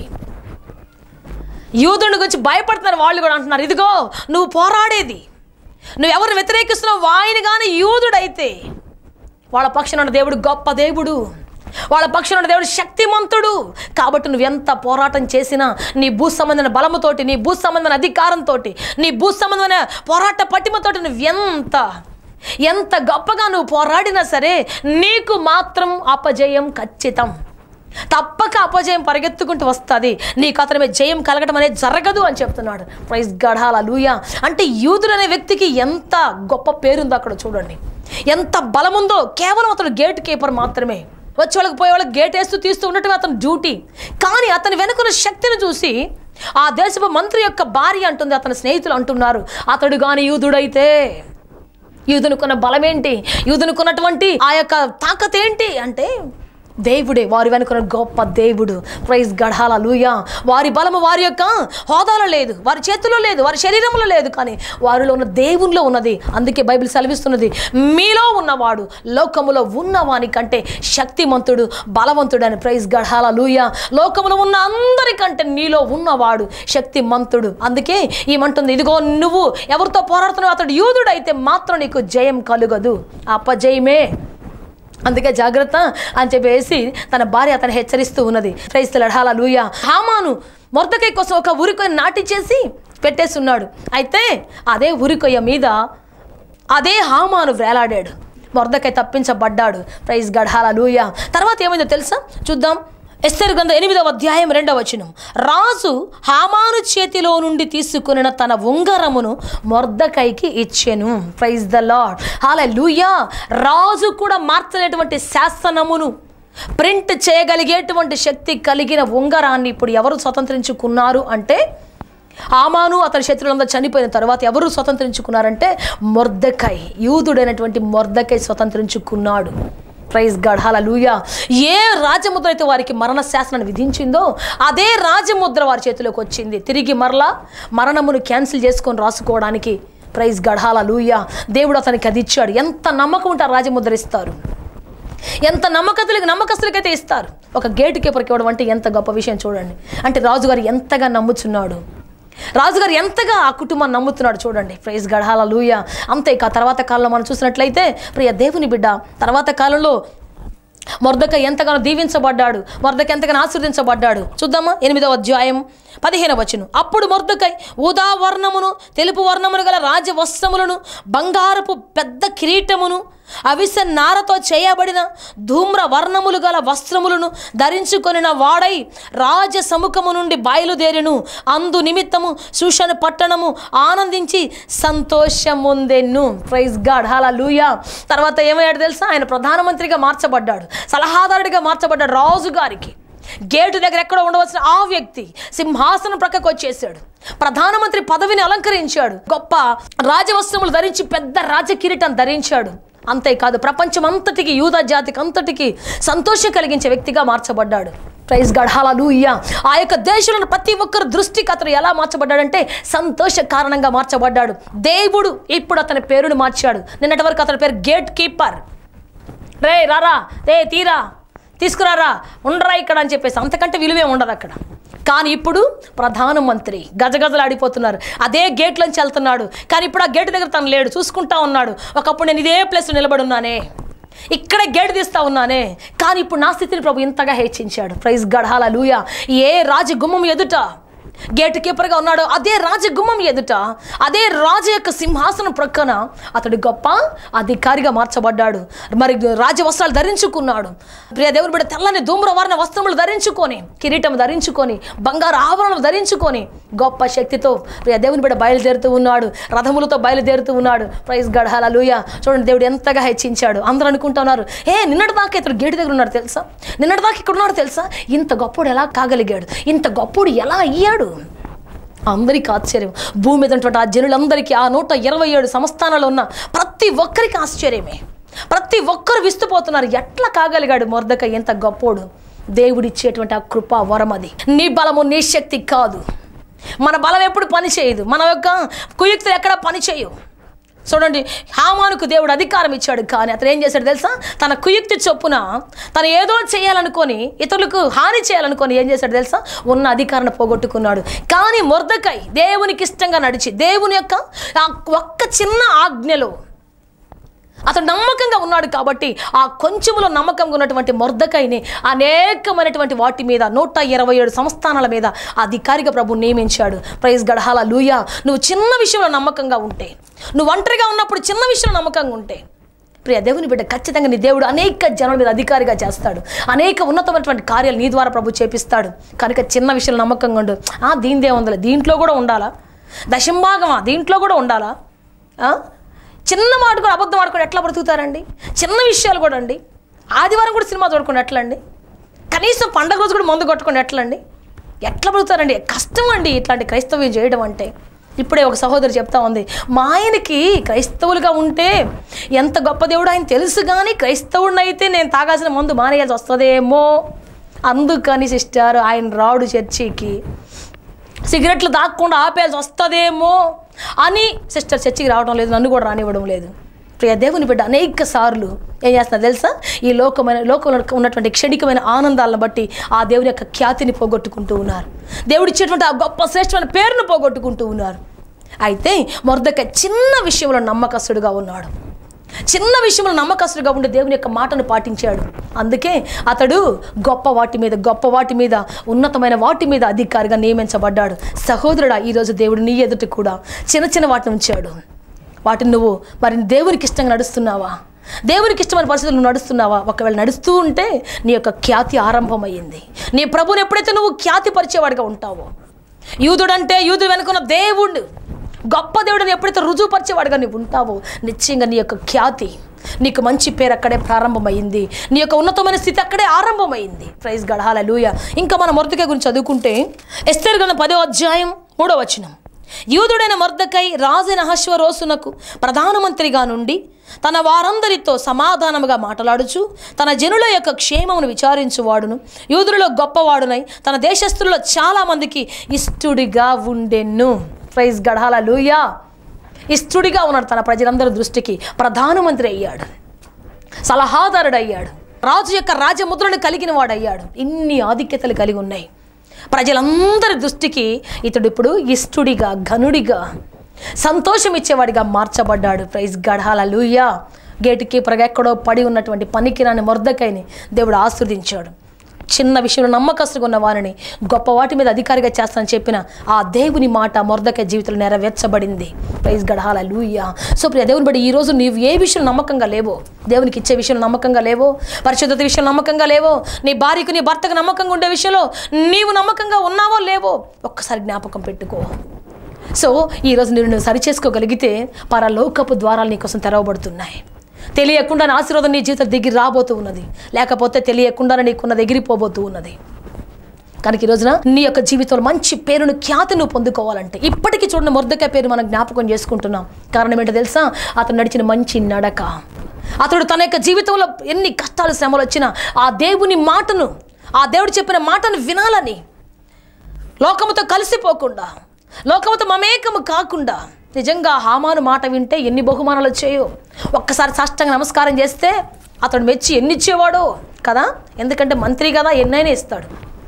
S1: యూదుని గురించి భయపడుతున్నారు వాళ్ళు కూడా అంటున్నారు ఇదిగో నువ్వు పోరాడేది నువ్వు ఎవరిని వ్యతిరేకిస్తున్నావు ఆయన కానీ యూదుడైతే వాళ్ళ పక్షాన ఉన్న దేవుడు గొప్ప దేవుడు వాళ్ళ పక్షాన ఉన్న దేవుడు శక్తిమంతుడు కాబట్టి నువ్వు ఎంత పోరాటం చేసినా నీ భూ సంబంధమైన బలముతోటి నీ భూ సంబంధమైన అధికారంతో నీ భూ సంబంధమైన పోరాట పటిమతోటి నువ్వు ఎంత ఎంత గొప్పగా నువ్వు పోరాడినా సరే నీకు మాత్రం అపజయం ఖచ్చితం తప్పక అపజయం పరిగెత్తుకుంటూ వస్తుంది నీకు అతని మీద జయం కలగడం అనేది జరగదు అని చెప్తున్నాడు ప్రైజ్ గఢాల లూయా అంటే యూదుడు అనే వ్యక్తికి ఎంత గొప్ప పేరుందో అక్కడ చూడండి ఎంత బలముందో కేవలం అతను గేట్ కీపర్ మాత్రమే వచ్చే వాళ్ళకి పోయే వాళ్ళకి గేట్ వేస్తూ తీస్తూ ఉండటమే అతని డ్యూటీ కానీ అతని వెనుకున్న శక్తిని చూసి ఆ దేశపు మంత్రి యొక్క భార్య అంటుంది అతని స్నేహితులు అంటున్నారు అతడు కానీ యూదుడైతే యూదునుకున్న బలం ఏంటి యూదునుకున్నటువంటి ఆ యొక్క తాకత్ ఏంటి అంటే దేవుడే వారి వెనుక ఉన్న గొప్ప దేవుడు ప్రైజ్ గఢాల లూయా వారి బలము వారి యొక్క హోదాలో లేదు వారి చేతిలో లేదు వారి శరీరంలో లేదు కానీ వారిలో ఉన్న దేవునిలో ఉన్నది అందుకే బైబిల్ సెలవిస్తున్నది మీలో ఉన్నవాడు లోకములో ఉన్నవాని కంటే శక్తిమంతుడు బలవంతుడు అని ప్రైజ్ గఢాల లూయా లోకములో ఉన్న అందరికంటే నీలో ఉన్నవాడు శక్తిమంతుడు అందుకే ఏమంటుంది ఇదిగో నువ్వు ఎవరితో పోరాడుతున్నావు అతడు యూదుడైతే మాత్రం నీకు జయం కలుగదు అపజయమే అందుకే జాగ్రత్త అని చెప్పేసి తన భార్య అతను హెచ్చరిస్తూ ఉన్నది క్రైస్తల హాల లూయ హామాను మొర్దకై కోసం ఒక ఉరికొయ్య నాటి చేసి పెట్టేస్తున్నాడు అయితే అదే ఉరికొయ్య మీద అదే హామాను వేలాడాడు మొర్దకై తప్పించబడ్డాడు ప్రైజ్ గఢాల లూయ తర్వాత ఏమైందో తెలుసా చూద్దాం ఎస్తేరు గ్రంథం ఎనిమిదవ అధ్యాయం రెండవ వచనం రాజు హామాను చేతిలో నుండి తీసుకున్న తన ఉంగరమును మొర్దకైకి ఇచ్చెను ప్రైజ్ ద లాడ్ హాల లూయా రాజు కూడా మార్చలేటువంటి శాసనమును ప్రింట్ చేయగలిగేటువంటి శక్తి కలిగిన ఉంగరాన్ని ఇప్పుడు ఎవరు స్వతంత్రించుకున్నారు అంటే ఆమాను అతని శత్రులందరూ చనిపోయిన తర్వాత ఎవరు స్వతంత్రించుకున్నారంటే మొర్దకై యూదుడైనటువంటి మొర్దకై స్వతంత్రించుకున్నాడు ప్రైజ్ గఢాల లూయా ఏ రాజముద్ర అయితే వారికి మరణ శాసనాన్ని విధించిందో అదే రాజముద్ర వారి చేతిలోకి వచ్చింది తిరిగి మరలా మరణమును క్యాన్సిల్ చేసుకొని రాసుకోవడానికి ప్రైజ్ గఢాల లూయా దేవుడు అతనికి అది ఇచ్చాడు ఎంత నమ్మకం ఉంటే ఆ రాజముద్ర ఇస్తారు ఎంత నమ్మకతులకి నమ్మకస్తులకైతే ఇస్తారు ఒక గేట్ కీపర్కి ఇవ్వడం అంటే ఎంత గొప్ప విషయం చూడండి అంటే రాజుగారు ఎంతగా నమ్ముచున్నాడు రాజుగారు ఎంతగా ఆ కుటుంబాన్ని నమ్ముతున్నాడు చూడండి ప్రైజ్ గఢాల లూయ అంతే ఇక తర్వాత కాలంలో మనం చూసినట్లయితే ప్రియ దేవుని బిడ్డ తర్వాత కాలంలో మొర్దక ఎంతగానో దీవించబడ్డాడు మొర్దక ఎంతగానో ఆశీర్దించబడ్డాడు చూద్దామా ఎనిమిదవ అధ్యాయం పదిహేనవ వచ్చును అప్పుడు మొర్దకై ఊదా వర్ణమును తెలుపు వర్ణమును గల రాజ వస్త్రములను బంగారపు పెద్ద కిరీటమును అవిస నారతో చేయబడిన ధూమ్ర వర్ణములు గల వస్త్రములను ధరించుకొనిన వాడై రాజ సముఖము నుండి బయలుదేరిను అందు నిమిత్తము సుషను పట్టణము ఆనందించి సంతోషముందెన్ను ప్రైజ్ గాడ్ హాలా లూయా తర్వాత ఏమయ్యాడు తెలుసా ఆయన ప్రధానమంత్రిగా మార్చబడ్డాడు సలహాదారుడిగా మార్చబడ్డాడు రాజు గారికి గేటు దగ్గర ఎక్కడ ఉండవలసిన ఆ వ్యక్తి సింహాసనం ప్రక్కకు వచ్చేసాడు ప్రధానమంత్రి పదవిని అలంకరించాడు గొప్ప రాజవస్త్రములు ధరించి పెద్ద రాజ కిరీటం ధరించాడు అంతేకాదు ప్రపంచం అంతటికి యూదా జాతికి అంతటికి సంతోషం కలిగించే వ్యక్తిగా మార్చబడ్డాడు ప్రైజ్ గఢాలలు ఇయ్యా ఆ యొక్క దేశంలో ప్రతి ఒక్కరు దృష్టికి అతను ఎలా మార్చబడ్డాడంటే సంతోష కారణంగా మార్చబడ్డాడు దేవుడు ఇప్పుడు అతని పేరును మార్చాడు నిన్నటి వరకు అతని పేరు గేట్ కీపర్ రే రారా రే తీరా తీసుకురారా ఉండరా ఇక్కడ అని చెప్పేసి అంతకంటే విలువే ఉండదు అక్కడ కానీ ఇప్పుడు ప్రధానమంత్రి గజగజలాడిపోతున్నారు అదే గేట్లోంచి వెళ్తున్నాడు కానీ ఇప్పుడు ఆ గేట్ దగ్గర తను లేడు చూసుకుంటా ఉన్నాడు ఒకప్పుడు నేను ఇదే ప్లేస్లో నిలబడి ఉన్నానే ఇక్కడే గేట్ తీస్తా ఉన్నానే కానీ ఇప్పుడు నా స్థితిని ప్రభు ఇంతగా హెచ్చించాడు ప్రైజ్ గఢాల లూయ ఏ రాజగుమ్మం ఎదుట గేట్ కీపర్గా ఉన్నాడు అదే రాజగుమ్మం ఎదుట అదే రాజు యొక్క సింహాసనం ప్రక్కన అతడు గొప్ప అధికారిగా మార్చబడ్డాడు మరి రాజవస్త్రాలు ధరించుకున్నాడు ప్రియ దేవుని బిడ్డ తెల్లని ధూమ్రవర్ణ వస్త్రములు ధరించుకొని కిరీటం ధరించుకొని బంగారు ఆభరణలు ధరించుకొని గొప్ప శక్తితో ప్రియ దేవుని బిడ్డ బయలుదేరుతూ ఉన్నాడు రథములతో బయలుదేరుతూ ఉన్నాడు ప్రైజ్ గఢాల లూయ చూడండి దేవుడు ఎంతగా హెచ్చించాడు అందరూ అనుకుంటున్నారు ఏ నిన్నటి దాకా ఇతడు గేటు దగ్గర ఉన్నాడు తెలుసా నిన్నటి దాకా ఇక్కడ ఉన్నాడు తెలుసా ఇంత గొప్పోడు ఎలా కాగలిగాడు ఇంత గొప్పోడు ఎలా అయ్యాడు అందరికీ ఆశ్చర్యం భూమి మీద ఉన్నటువంటి ఆ జనులందరికీ ఆ నూట ఇరవై ఏడు సంస్థానాలు ఉన్న ప్రతి ఒక్కరికి ఆశ్చర్యమే ప్రతి ఒక్కరు విస్తుపోతున్నారు ఎట్లా కాగలిగాడు మొర్దక ఎంత గొప్పోడు దేవుడిచ్చేటువంటి ఆ కృప వరం అది నీ బలము నీ శక్తి కాదు మన బలం ఎప్పుడు పని చేయదు మన యొక్క కుయుక్తులు ఎక్కడ పని చేయవు చూడండి హామానుకు దేవుడు అధికారం ఇచ్చాడు కానీ అతను ఏం చేశాడు తెలుసా తన కుయుక్తి చొప్పున తను ఏదో చేయాలనుకొని ఇతరులకు హాని చేయాలనుకొని ఏం చేశాడు తెలుసా ఉన్న అధికారాన్ని పోగొట్టుకున్నాడు కానీ మొర్దకై దేవునికి ఇష్టంగా నడిచి దేవుని యొక్క ఆ ఒక్క చిన్న ఆజ్ఞలో అతను నమ్మకంగా ఉన్నాడు కాబట్టి ఆ కొంచెములో నమ్మకంగా ఉన్నటువంటి మొర్దకైని అనేకమైనటువంటి వాటి మీద నూట ఇరవై ఏడు సంస్థానాల మీద అధికారిగా ప్రభు నియమించాడు ప్రైజ్ గడహాల లూయా నువ్వు చిన్న విషయంలో నమ్మకంగా ఉంటే నువ్వు ఒంటరిగా ఉన్నప్పుడు చిన్న విషయంలో నమ్మకంగా ఉంటే ప్రియ దేవుని బిడ్డ ఖచ్చితంగా నీ దేవుడు అనేక జనుల మీద అధికారిగా చేస్తాడు అనేక ఉన్నతమైనటువంటి కార్యాలు నీ ద్వారా ప్రభు చేపిస్తాడు కనుక చిన్న విషయంలో నమ్మకంగా ఉండు ఆ దీనిదే ఉందలే దీంట్లో కూడా ఉండాలా దశంభాగమా దీంట్లో కూడా ఉండాలా ఆ? చిన్న మాట కూడా అబద్ధం ఆడుకొని ఎట్లా బ్రతుకుతారండి చిన్న విషయాలు కూడా అండి ఆదివారం కూడా సినిమా చూడకుండా ఎట్లా అండి కనీసం పండగ రోజు కూడా మందు కొట్టుకొని ఎట్లా అండి ఎట్లా బ్రతుకుతారండి కష్టం అండి ఇట్లాంటి క్రైస్తవ్యం చేయడం అంటే ఇప్పుడే ఒక సహోదరి చెప్తా ఉంది మా ఆయనకి క్రైస్తవులుగా ఉంటే ఎంత గొప్ప దేవుడు ఆయన తెలుసు కానీ క్రైస్తవుడిని అయితే నేను తాగాల్సిన మందు మానేయాల్సి వస్తుందేమో అందుకని సిస్టర్ ఆయన రాడు చర్చికి సిగరెట్లు దాక్కుండా ఆపేయాల్సి వస్తుందేమో అని సిస్టర్ చర్చికి రావడం లేదు నన్ను కూడా రానివ్వడం లేదు ప్రియ దేవుని బిడ్డ అనేక సార్లు ఏం చేస్తున్నారు తెలుసా ఈ లోకమైన లోకంలో ఉన్నటువంటి క్షణికమైన ఆనందాలను బట్టి ఆ దేవుని యొక్క ఖ్యాతిని పోగొట్టుకుంటూ ఉన్నారు దేవుడు ఇచ్చేటువంటి ఆ గొప్ప శ్రేష్టమైన పేరును పోగొట్టుకుంటూ ఉన్నారు అయితే మొరదక చిన్న విషయంలో నమ్మకస్తుడుగా ఉన్నాడు చిన్న విషయంలో నమ్మకస్తుడుగా ఉండి దేవుని యొక్క మాటను పాటించాడు అందుకే అతడు గొప్ప వాటి మీద గొప్ప వాటి మీద ఉన్నతమైన వాటి మీద అధికారిగా నియమించబడ్డాడు సహోదరుడా ఈరోజు దేవుడు నీ ఎదుట కూడా చిన్న చిన్న వాటిని ఉంచాడు వాటిని నువ్వు మరి దేవునికి ఇష్టంగా నడుస్తున్నావా దేవునికి ఇష్టమైన పరిస్థితులు నువ్వు నడుస్తున్నావా ఒకవేళ నడుస్తూ ఉంటే నీ యొక్క ఖ్యాతి ఆరంభమయ్యింది నీ ప్రభుని ఎప్పుడైతే నువ్వు ఖ్యాతి పరిచేవాడిగా ఉంటావో యూదుడంటే యూదుడు వెనుకున్న దేవుడు గొప్ప దేవుడిని ఎప్పుడైతే రుజువుపరిచేవాడుగా నీవు ఉంటావో నిశ్చయంగా నీ యొక్క ఖ్యాతి నీకు మంచి పేరు అక్కడే ప్రారంభమైంది నీ యొక్క ఉన్నతమైన స్థితి అక్కడే ఆరంభమైంది ప్రైజ్ గడహాల లూయ ఇంకా మన మొరదకాయ గురించి చదువుకుంటే ఎస్తేర్ గ్రంథం పదో అధ్యాయం మూడో వచనం యూదుడైన మర్దకై రాజైన అహశ్వరోసునకు ప్రధానమంత్రిగా నుండి తన వారందరితో సమాధానముగా మాట్లాడుచు తన జనుల యొక్క క్షేమమును విచారించువాడును యూదులలో గొప్పవాడునై తన దేశస్థుల్లో చాలా మందికి ఇష్టుడిగా ఉండెను ప్రైజ్ గడాల లూయా ఇష్టుడిగా ఉన్నాడు తన ప్రజలందరి దృష్టికి ప్రధానమంత్రి అయ్యాడు సలహాదారుడు అయ్యాడు రాజు యొక్క రాజముద్రను కలిగిన వాడయ్యాడు ఇన్ని ఆధిక్యతలు కలిగి ఉన్నాయి ప్రజలందరి దృష్టికి ఇతడు ఇప్పుడు ఇష్టుడిగా ఘనుడిగా సంతోషం ఇచ్చేవాడిగా మార్చబడ్డాడు ప్రైజ్ గడాల లూయా గేటు కీపర్గా ఎక్కడో పడి ఉన్నటువంటి పనికిరాని మొర్దకైని దేవుడు ఆస్వాదించాడు చిన్న విషయంలో నమ్మకస్తుగా ఉన్న వారిని గొప్ప వాటి మీద అధికారిగా చేస్తానని చెప్పిన ఆ దేవుని మాట మొర్దక జీవితంలో నెరవేర్చబడింది ప్రైజ్ గడహాల లూయా సో ప్రియ దేవుని బట్టి ఈ రోజు నీవు ఏ విషయం నమ్మకంగా లేవో దేవునికి ఇచ్చే విషయంలో నమ్మకంగా లేవో పరిశుద్ధత విషయంలో నమ్మకంగా లేవో నీ భార్యకు నీ భర్తకు నమ్మకంగా ఉండే విషయంలో నీవు నమ్మకంగా ఉన్నావో లేవో ఒక్కసారి జ్ఞాపకం పెట్టుకో సో ఈరోజు నేను నువ్వు సరి చేసుకోగలిగితే పరలోకపు ద్వారాలు నీకోసం తెరవబడుతున్నాయి తెలియకుండా నా ఆశీర్వాదం నీ జీవితం దిగి రాబోతూ ఉన్నది లేకపోతే తెలియకుండానే నీకున్నది ఎగిరిపోబోతూ ఉన్నది కనుక ఈ రోజున నీ యొక్క జీవితంలో మంచి పేరును ఖ్యాతి నువ్వు పొందుకోవాలంటే ఇప్పటికీ చూడండి మొర్దకాయ పేరు మనం జ్ఞాపకం చేసుకుంటున్నాం కారణం ఏంటో తెలుసా అతను నడిచిన మంచి నడక అతడు తన యొక్క జీవితంలో ఎన్ని కష్టాలు శ్రమలు వచ్చినా ఆ దేవుని మాటను ఆ దేవుడు చెప్పిన మాటను వినాలని లోకముతో కలిసిపోకుండా లోకముతో మమేకము కాకుండా నిజంగా హామాను మాట వింటే ఎన్ని బహుమానాలు వచ్చాయో ఒక్కసారి సాష్టంగా నమస్కారం చేస్తే అతడు మెచ్చి ఎన్ని ఇచ్చేవాడో కదా ఎందుకంటే మంత్రి కదా ఎన్నైనా ఇస్తాడు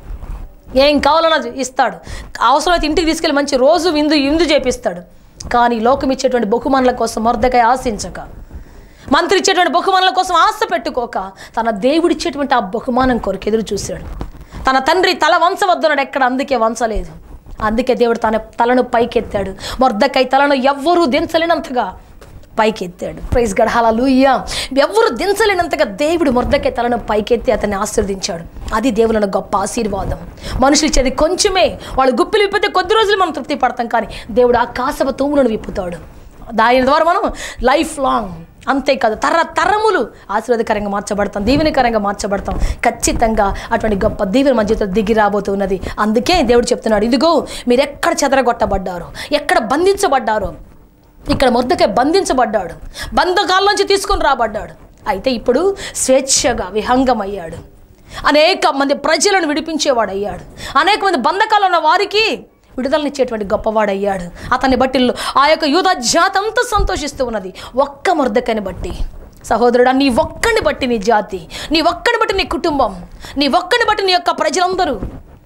S1: ఏం కావాలన్నా ఇస్తాడు అవసరమైతే ఇంటికి తీసుకెళ్ళి మంచి రోజు విందు విందు చేపిస్తాడు కానీ లోకం ఇచ్చేటువంటి బహుమానాల కోసం మొరదకాయ ఆశించక మంత్రి ఇచ్చేటువంటి బహుమానాల కోసం ఆశ పెట్టుకోక తన దేవుడిచ్చేటువంటి ఆ బహుమానం కొరకు ఎదురు చూశాడు తన తండ్రి తల వంచవద్దన్నాడు ఎక్కడ అందుకే వంచలేదు అందుకే దేవుడు తన తలను పైకెత్తాడు మొర్దకై తలను ఎవ్వరూ దించలేనంతగా పైకెత్తాడు ప్రైజ్ గడహాల లూయ్య ఎవ్వరు దించలేనంతగా దేవుడు మొర్దకై తలను పైకెత్తి అతన్ని ఆశీర్వదించాడు అది దేవులను గొప్ప ఆశీర్వాదం మనుషులు ఇచ్చేది కొంచెమే వాళ్ళు గుప్పిలు విప్పితే కొద్ది రోజులు మనం తృప్తి పడతాం కానీ దేవుడు ఆ కాసవ తూములను విప్పుతాడు దాని ద్వారా మనం లైఫ్ లాంగ్ అంతేకాదు తర తరములు ఆశీర్వాదకరంగా మార్చబడతాం దీవెనకరంగా మార్చబడతాం ఖచ్చితంగా అటువంటి గొప్ప దీవెన మన జీవితంలో దిగి రాబోతున్నది అందుకే దేవుడు చెప్తున్నాడు ఇదిగో మీరు ఎక్కడ చెదరగొట్టబడ్డారు ఎక్కడ బంధించబడ్డారో ఇక్కడ మొద్దకే బంధించబడ్డాడు బంధకాల్లోంచి తీసుకొని రాబడ్డాడు అయితే ఇప్పుడు స్వేచ్ఛగా విహంగమయ్యాడు అనేక మంది ప్రజలను విడిపించేవాడు అయ్యాడు అనేక మంది బంధకాలు ఉన్న వారికి విడుదలనిచ్చేటువంటి గొప్పవాడయ్యాడు అతన్ని బట్టి ఆ యొక్క యూద జాతి అంతా సంతోషిస్తూ ఉన్నది ఒక్క మొర్దకని బట్టి సహోదరుడా నీ ఒక్కని బట్టి నీ జాతి నీ ఒక్కని బట్టి నీ కుటుంబం నీ ఒక్కని బట్టి నీ యొక్క ప్రజలందరూ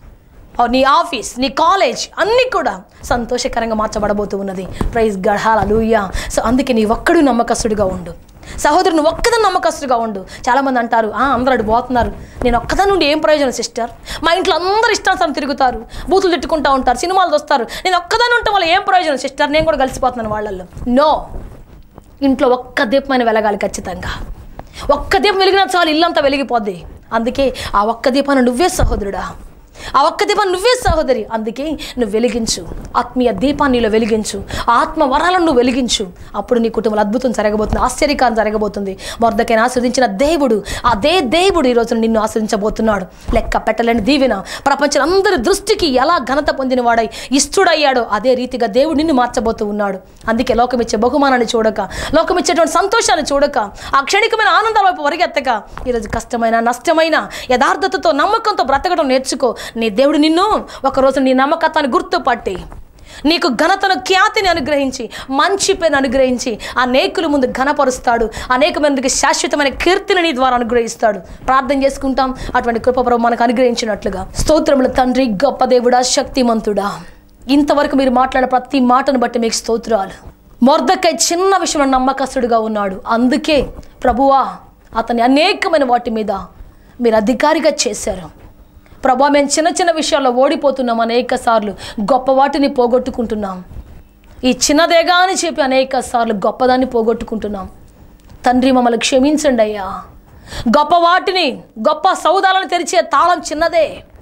S1: ఆ నీ ఆఫీస్ నీ కాలేజ్ అన్నీ కూడా సంతోషకరంగా మార్చబడబోతూ ఉన్నది ప్రైజ్ గఢాల లూయా సో అందుకే నీ ఒక్కడు నమ్మకస్తుడిగా ఉండు సహోదరు నువ్వు ఒక్కదాన్ని నమ్మకస్తుడిగా ఉండు చాలామంది అంటారు "ఆ, అందరూ అటు పోతున్నారు నేను ఒక్కదాని నుండి ఏం ప్రయోజనం సిస్టర్ మా ఇంట్లో అందరూ ఇష్టానుసారం తిరుగుతారు బూతులు తిట్టుకుంటూ ఉంటారు సినిమాలు వస్తారు నేను ఒక్కదాని ఉంటే వాళ్ళు ఏం ప్రయోజనం సిస్టర్ నేను కూడా కలిసిపోతున్నాను వాళ్ళల్లో నో ఇంట్లో ఒక్క దీపమైన వెలగాలి ఖచ్చితంగా ఒక్క దీపం వెలిగినా చాలు ఇల్లంతా వెలిగిపోద్ది అందుకే ఆ ఒక్క దీపాన్ని నువ్వే సహోదరుడా ఆ ఒక్క దీపం నువ్వే సహోదరి అందుకే నువ్వు వెలిగించు ఆత్మీయ దీపాన్ని నీలో వెలిగించు ఆత్మ వరాలను నువ్వు వెలిగించు అప్పుడు నీ కుటుంబంలో అద్భుతం జరగబోతుంది ఆశ్చర్యకారం జరగబోతుంది మొర్దకైనా ఆస్వాదించిన దేవుడు అదే దేవుడు ఈరోజు నిన్ను ఆస్వాదించబోతున్నాడు లెక్క పెట్టలేని దీవెన ప్రపంచం అందరి దృష్టికి ఎలా ఘనత పొందిన వాడై ఇష్టడయ్యాడో అదే రీతిగా దేవుడు నిన్ను మార్చబోతూ ఉన్నాడు అందుకే లోకం ఇచ్చే బహుమానాన్ని చూడక లోకం ఇచ్చేటువంటి సంతోషాన్ని చూడక ఆ క్షణికమైన ఆనందాల వైపు వరిగెత్తక ఈరోజు కష్టమైన నష్టమైన యథార్థతతో నమ్మకంతో బ్రతకడం నేర్చుకో నీ దేవుడు నిన్ను ఒకరోజు నీ నమ్మకత్వాన్ని గుర్తుపట్టి నీకు ఘనతను ఖ్యాతిని అనుగ్రహించి మంచి పేరును అనుగ్రహించి అనేకుల ముందు ఘనపరుస్తాడు అనేక మందికి శాశ్వతమైన కీర్తిని నీ ద్వారా అనుగ్రహిస్తాడు ప్రార్థన చేసుకుంటాం అటువంటి కృపపరం మనకు అనుగ్రహించినట్లుగా స్తోత్రములు తండ్రి గొప్ప దేవుడా శక్తిమంతుడా ఇంతవరకు మీరు మాట్లాడిన ప్రతి మాటను బట్టి మీకు స్తోత్రాలు మొర్దకై చిన్న విషయంలో నమ్మకస్తుడిగా ఉన్నాడు అందుకే ప్రభువా అతని అనేకమైన వాటి మీద మీరు అధికారిగా చేశారు ప్రభా మేము చిన్న చిన్న విషయాల్లో ఓడిపోతున్నాం అనేక సార్లు గొప్ప వాటిని పోగొట్టుకుంటున్నాం ఈ చిన్నదేగా అని చెప్పి అనేక సార్లు గొప్పదాన్ని పోగొట్టుకుంటున్నాం తండ్రి మమ్మల్ని క్షమించండి అయ్యా గొప్ప వాటిని గొప్ప సౌదాలను తెరిచే తాళం చిన్నదే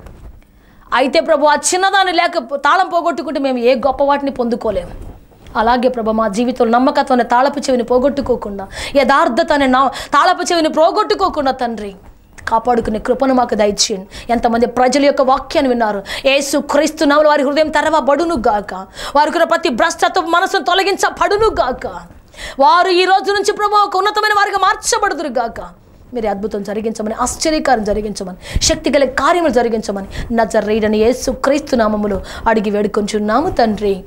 S1: అయితే ప్రభు ఆ చిన్నదాన్ని లేక తాళం పోగొట్టుకుంటే మేము ఏ గొప్ప వాటిని పొందుకోలేము అలాగే ప్రభు మా జీవితంలో నమ్మకత్వాన్ని తాళపు చెవిని పోగొట్టుకోకుండా యథార్థత అనే నా తాళపు చెవిని పోగొట్టుకోకుండా తండ్రి కాపాడుకునే కృపను మాకు దయచేయండి ఎంతమంది ప్రజల యొక్క వాక్యాన్ని విన్నారు ఏసు క్రీస్తు నామములో వారి హృదయం తెరవబడును గాక వారికి ప్రతి భ్రష్టత్వ మనసును తొలగించబడును గాక వారు ఈ రోజు నుంచి ప్రభు ఒక ఉన్నతమైన వారిగా మార్చబడుదురు గాక మీరు అద్భుతం జరిగించమని ఆశ్చర్యకారం జరిగించమని శక్తి గల కార్యములు జరిగించమని నజరేడని యేసు క్రీస్తు నామములో అడిగి వేడుకొంచున్నాము తండ్రి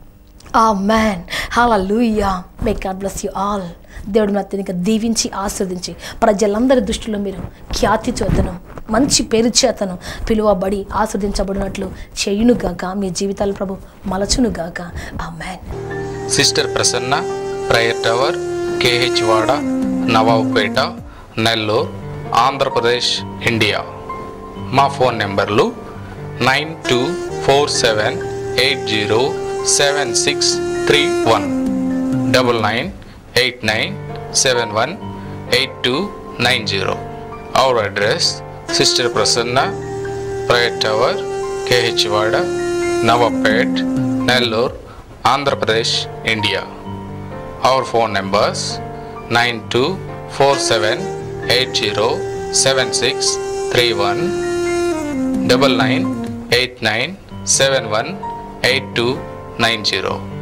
S1: amen hallelujah may God bless you all దేవుడు నా తినక దీవించి ఆస్వాదించి ప్రజలందరి దృష్టిలో మీరు ఖ్యాతి చేతను మంచి పేరు చేతను పిలువబడి ఆస్వాదించబడినట్లు చేయునుగాక మీ జీవితాలు ప్రభు మలచునుగాక amen
S2: sister Prasanna prayer tower KH Wada Nawabpet Nellore Andhra Pradesh India మా ఫోన్ నెంబర్లు nine two four seven eight zero seven six three one double nine eight nine seven one eight two nine zero our address sister Prasanna prayer tower KH Wada Nawabpet Nellore Andhra Pradesh India our phone numbers 9247807631 9989718290